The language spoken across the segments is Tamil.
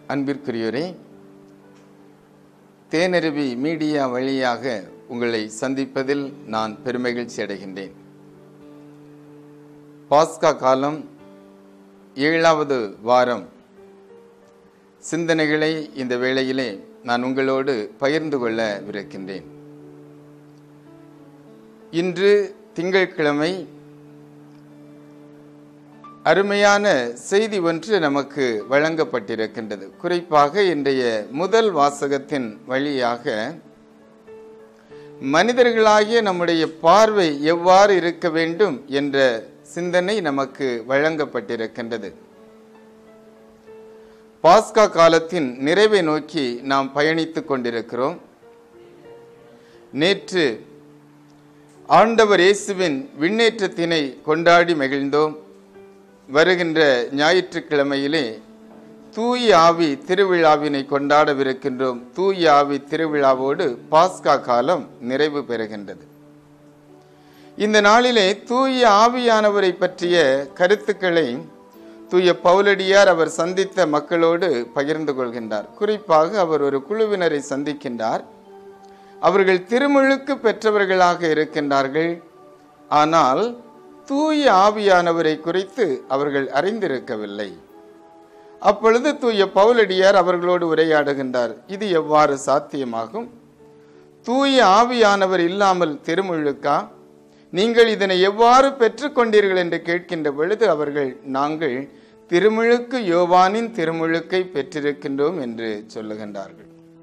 அன்பிற்குரியோரே தேனருவி மீடியா வழியாக உங்களை சந்திப்பதில் நான் பெருமகிழ்ச்சி அடைகின்றேன் பாஸ்கா காலம் ஏழாவது வாரம் சிந்தனைகளை இந்த வேளையிலே நான் உங்களோடு பகிர்ந்து கொள்ளவிருக்கின்றேன் இன்று திங்கட்கிழமை அருமையான செய்தி ஒன்று நமக்கு வழங்கப்பட்டிருக்கின்றது குறிப்பாக இன்றைய முதல் வாசகத்தின் வழியாக மனிதர்களாகிய நம்முடைய பார்வை எவ்வாறு இருக்க வேண்டும் என்ற சிந்தனை நமக்கு வழங்கப்பட்டிருக்கின்றது பாஸ்கா காலத்தின் நிறைவை நோக்கி நாம் பயணித்துக் கொண்டிருக்கிறோம் நேற்று ஆண்டவர் இயேசுவின் விண்ணேற்றத்தினை கொண்டாடி மகிழ்ந்தோம் வருகின்ற ஞாயிற்றுக்கிழமையிலே தூய ஆவி திருவிழாவினை கொண்டாடவிருக்கின்றோம் தூய ஆவி திருவிழாவோடு பாஸ்கா காலம் நிறைவு பெறுகின்றது இந்த நாளிலே தூய ஆவியானவரை பற்றிய கருத்துக்களை தூய பவுலடியார் அவர் சந்தித்த மக்களோடு பகிர்ந்து கொள்கின்றார் குறிப்பாக அவர் ஒரு குழுவினரை சந்திக்கின்றார் அவர்கள் திருமுழுக்கு பெற்றவர்களாக இருக்கின்றார்கள் ஆனால் தூய ஆவியானவரை குறித்து அவர்கள் அறிந்திருக்கவில்லை அப்பொழுது தூய பவுலடியார் அவர்களோடு உரையாடுகின்றார் இது எவ்வாறு சாத்தியமாகும் தூய ஆவியானவர் இல்லாமல் திருமுழுக்கா நீங்கள் இதனை எவ்வாறு பெற்றுக்கொண்டீர்கள் என்று கேட்கின்ற பொழுது அவர்கள் நாங்கள் திருமுழுக்கு யோவானின் திருமுழுக்கை பெற்றிருக்கின்றோம் என்று சொல்லுகின்றார்கள்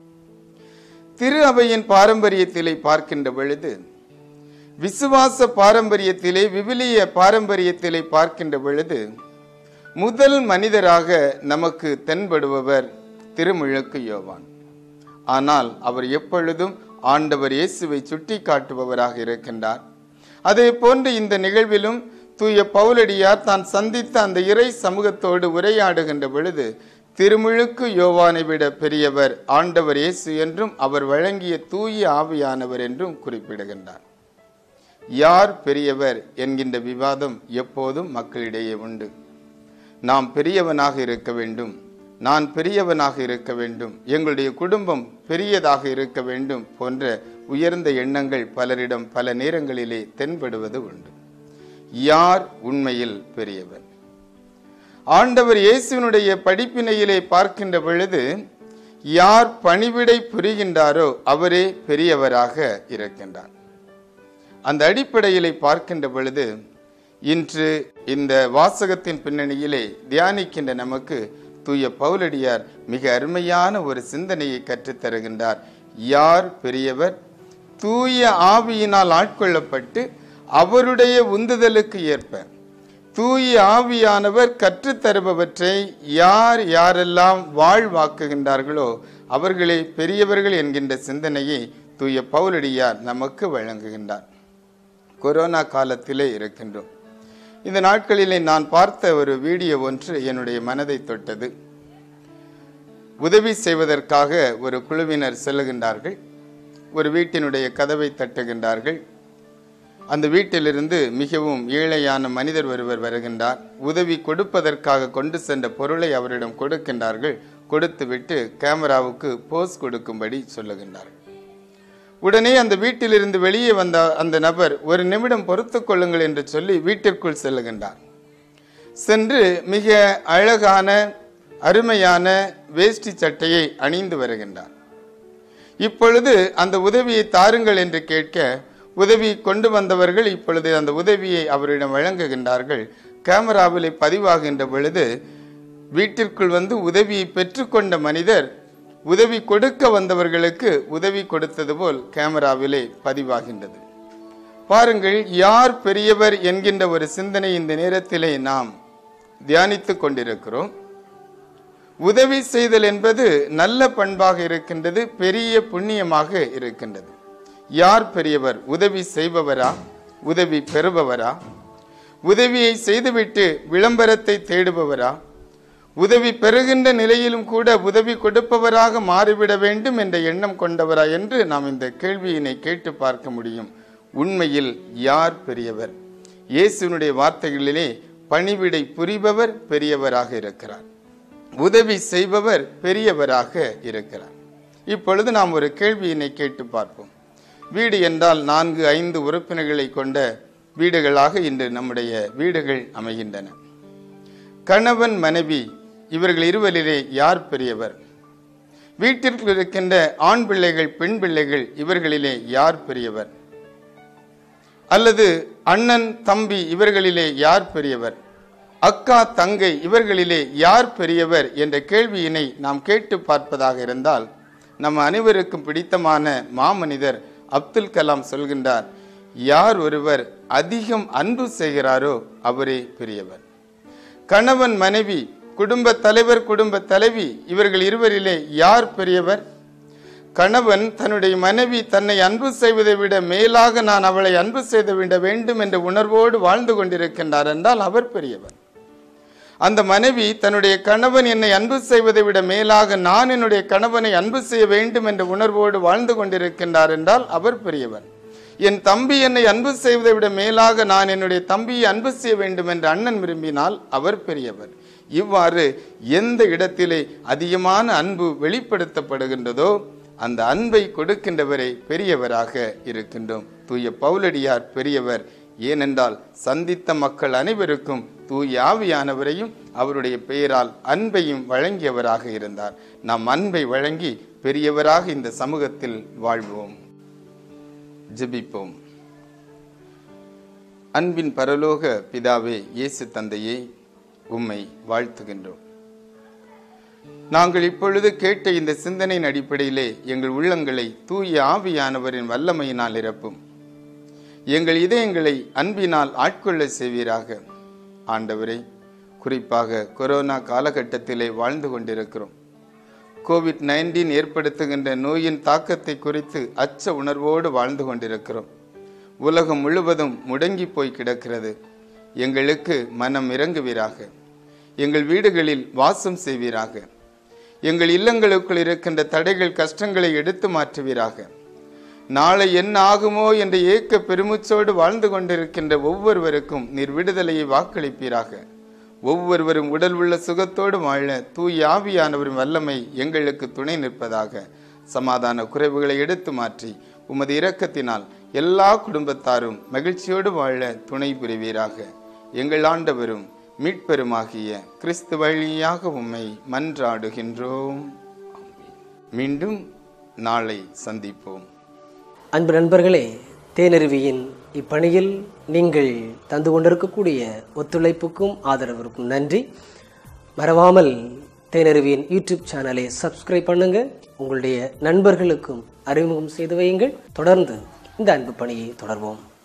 திரு அவையின் பாரம்பரியத்திலே பார்க்கின்ற பொழுது விசுவாச பாரம்பரியத்திலே விவிலிய பாரம்பரியத்திலே பார்க்கின்ற பொழுது முதல் மனிதராக நமக்கு தென்படுபவர் திருமுழுக்கு யோவான் ஆனால் அவர் எப்பொழுதும் ஆண்டவர் இயேசுவை சுட்டி காட்டுபவராக இருக்கின்றார் அதே போன்று இந்த நிகழ்விலும் தூய பவுலடியார் தான் சந்தித்த அந்த இறை சமூகத்தோடு உரையாடுகின்ற பொழுது திருமுழுக்கு யோவானை விட பெரியவர் ஆண்டவர் இயேசு என்றும் அவர் வழங்கிய தூய ஆவியானவர் என்றும் குறிப்பிடுகின்றார் யார் பெரியவர் என்கின்ற விவாதம் எப்போதும் மக்களிடையே உண்டு நாம் பெரியவனாக இருக்க வேண்டும் நான் பெரியவனாக இருக்க வேண்டும் எங்களுடைய குடும்பம் பெரியதாக இருக்க வேண்டும் போன்ற உயர்ந்த எண்ணங்கள் பலரிடம் பல நேரங்களிலே தென்படுவது உண்டு யார் உண்மையில் பெரியவர் ஆண்டவர் இயேசுவினுடைய படிப்பினையிலே பார்க்கின்ற பொழுது யார் பணிவிடை புரிகின்றாரோ அவரே பெரியவராக இருக்கின்றார் அந்த அடிப்படையிலே பார்க்கின்ற பொழுது இன்று இந்த வாசகத்தின் பின்னணியிலே தியானிக்கின்ற நமக்கு தூய பவுலடியார் மிக அருமையான ஒரு சிந்தனையை கற்றுத்தருகின்றார் யார் பெரியவர் தூய ஆவியினால் ஆட்கொள்ளப்பட்டு அவருடைய உந்துதலுக்கு ஏற்ப தூய ஆவியானவர் கற்றுத்தருபவற்றை யார் யாரெல்லாம் வாழ்வாக்குகின்றார்களோ அவர்களே பெரியவர்கள் என்கின்ற சிந்தனையை தூய பவுலடியார் நமக்கு வழங்குகின்றார் கொரோனா காலத்திலே இருக்கின்றோம் இந்த நாட்களிலே நான் பார்த்த ஒரு வீடியோ ஒன்று என்னுடைய மனதை தொட்டது உதவி செய்வதற்காக ஒரு குழுவினர் செல்லுகின்றார்கள் ஒரு வீட்டினுடைய கதவை தட்டுகின்றார்கள் அந்த வீட்டிலிருந்து மிகவும் ஏழையான மனிதர் ஒருவர் வருகின்றார் உதவி கொடுப்பதற்காக கொண்டு சென்ற பொருளை அவரிடம் கொடுக்கின்றார்கள் கொடுத்துவிட்டு கேமராவுக்கு போஸ் கொடுக்கும்படி சொல்லுகின்றார்கள் உடனே அந்த வீட்டிலிருந்து வெளியே வந்த அந்த நபர் ஒரு நிமிடம் பொறுத்து கொள்ளுங்கள் என்று சொல்லி வீட்டிற்குள் செல்லுகின்றார் சென்று மிக அழகான அருமையான வேஷ்டி சட்டையை அணிந்து வருகின்றார் இப்பொழுது அந்த உதவியை தாருங்கள் என்று கேட்க உதவி கொண்டு வந்தவர்கள் இப்பொழுது அந்த உதவியை அவரிடம் வழங்குகின்றார்கள் கேமராவிலே பதிவாகின்ற பொழுது வீட்டிற்குள் வந்து உதவியை பெற்றுக்கொண்ட மனிதர் உதவி கொடுக்க வந்தவர்களுக்கு உதவி கொடுத்தது போல் கேமராவிலே பதிவாகின்றது பாருங்கள் யார் பெரியவர் என்கின்ற ஒரு சிந்தனை இந்த நேரத்திலே நாம் தியானித்துக் கொண்டிருக்கிறோம் உதவி செய்தல் என்பது நல்ல பண்பாக இருக்கின்றது பெரிய புண்ணியமாக இருக்கின்றது யார் பெரியவர் உதவி செய்பவரா உதவி பெறுபவரா உதவியை செய்துவிட்டு விளம்பரத்தை தேடுபவரா உதவி பெறுகின்ற நிலையிலும் கூட உதவி கொடுப்பவராக மாறிவிட வேண்டும் என்ற எண்ணம் கொண்டவரா என்று நாம் இந்த கேள்வியினை கேட்டு பார்க்க முடியும் உண்மையில் யார் பெரியவர் இயேசுனுடைய வார்த்தைகளிலே பணிவிடை புரிபவர் பெரியவராக இருக்கிறார் உதவி செய்பவர் பெரியவராக இருக்கிறார் இப்பொழுது நாம் ஒரு கேள்வியினை கேட்டு பார்ப்போம் வீடு என்றால் நான்கு ஐந்து உறுப்பினர்களை கொண்ட வீடுகளாக இன்று நம்முடைய வீடுகள் அமைகின்றன கணவன் மனைவி இவர்கள் இருவரிலே யார் பெரியவர் வீட்டிற்குள் இருக்கின்ற ஆண் பிள்ளைகள் பெண் பிள்ளைகள் இவர்களிலே யார் பெரியவர் அல்லது அண்ணன் தம்பி இவர்களிலே யார் பெரியவர் அக்கா தங்கை இவர்களிலே யார் பெரியவர் என்ற கேள்வியினை நாம் கேட்டு பார்ப்பதாக இருந்தால் நம் அனைவருக்கும் பிடித்தமான மாமனிதர் அப்துல் கலாம் சொல்கின்றார் யார் ஒருவர் அதிகம் அன்பு செய்கிறாரோ அவரே பெரியவர் கணவன் மனைவி குடும்ப தலைவர் குடும்ப தலைவி இவர்கள் இருவரிலே யார் பெரியவர் கணவன் தன்னுடைய மனைவி தன்னை அன்பு செய்வதை விட மேலாக நான் அவளை அன்பு செய்து விட வேண்டும் என்ற உணர்வோடு வாழ்ந்து கொண்டிருக்கின்றார் என்றால் அவர் பெரியவர் அந்த மனைவி தன்னுடைய கணவன் என்னை அன்பு செய்வதை விட மேலாக நான் என்னுடைய கணவனை அன்பு செய்ய வேண்டும் என்ற உணர்வோடு வாழ்ந்து கொண்டிருக்கின்றார் என்றால் அவர் பெரியவர் என் தம்பி என்னை அன்பு செய்வதை விட மேலாக நான் என்னுடைய தம்பியை அன்பு செய்ய வேண்டும் என்று அண்ணன் விரும்பினால் அவர் பெரியவர் இவ்வாறு எந்த இடத்திலே அதிகமான அன்பு வெளிப்படுத்தப்படுகின்றதோ அந்த அன்பை கொடுக்கின்றவரை பெரியவராக இருக்கின்றோம் தூய பவுலடியார் பெரியவர் ஏனென்றால் சந்தித்த மக்கள் அனைவருக்கும் தூய ஆவியானவரையும் அவருடைய பெயரால் அன்பையும் வழங்கியவராக இருந்தார் நாம் அன்பை வழங்கி பெரியவராக இந்த சமூகத்தில் வாழ்வோம் ஜெபிப்போம் அன்பின் பரலோக பிதாவே இயேசு தந்தையே உம்மை வாழ்த்துகின்றோம் நாங்கள் இப்பொழுது கேட்ட இந்த சிந்தனையின் அடிப்படையிலே எங்கள் உள்ளங்களை தூய ஆவியானவரின் வல்லமையினால் நிரப்பும் எங்கள் இதயங்களை அன்பினால் ஆட்கொள்ள செய்வீராக ஆண்டவரே குறிப்பாக கொரோனா காலகட்டத்திலே வாழ்ந்து கொண்டிருக்கிறோம் கோவிட் நைன்டீன் ஏற்படுத்துகின்ற நோயின் தாக்கத்தை குறித்து அச்ச உணர்வோடு வாழ்ந்து கொண்டிருக்கிறோம் உலகம் முழுவதும் முடங்கி போய் கிடக்கிறது எங்களுக்கு மனம் இறங்குவீராக எங்கள் வீடுகளில் வாசம் செய்வீராக எங்கள் இல்லங்களுக்குள் இருக்கின்ற தடைகள் கஷ்டங்களை எடுத்து மாற்றுவீராக நாளை என்ன ஆகுமோ என்ற ஏக்க பெருமுச்சோடு வாழ்ந்து கொண்டிருக்கின்ற ஒவ்வொருவருக்கும் நீர் விடுதலையை வாக்களிப்பீராக ஒவ்வொருவரும் உடல் உள்ள சுகத்தோடு வாழ தூய் ஆவியானவரின் வல்லமை எங்களுக்கு துணை நிற்பதாக சமாதான குறைவுகளை எடுத்து மாற்றி உமது இரக்கத்தினால் எல்லா குடும்பத்தாரும் மகிழ்ச்சியோடு வாழ துணை புரிவீராக எங்கள் ஆண்டவரும் மீட்பெருமாகிய கிறிஸ்து வழியாக உம்மை மன்றாடுகின்றோம் மீண்டும் நாளை சந்திப்போம் அன்பு நண்பர்களே தேனருவியின் இப்பணியில் நீங்கள் தந்து கொண்டிருக்கக்கூடிய ஒத்துழைப்புக்கும் ஆதரவிற்கும் நன்றி மறவாமல் தேனருவியின் யூடியூப் சேனலை சப்ஸ்கிரைப் பண்ணுங்க உங்களுடைய நண்பர்களுக்கும் அறிமுகம் செய்து வையுங்கள் தொடர்ந்து இந்த அன்பு பணியை தொடர்வோம்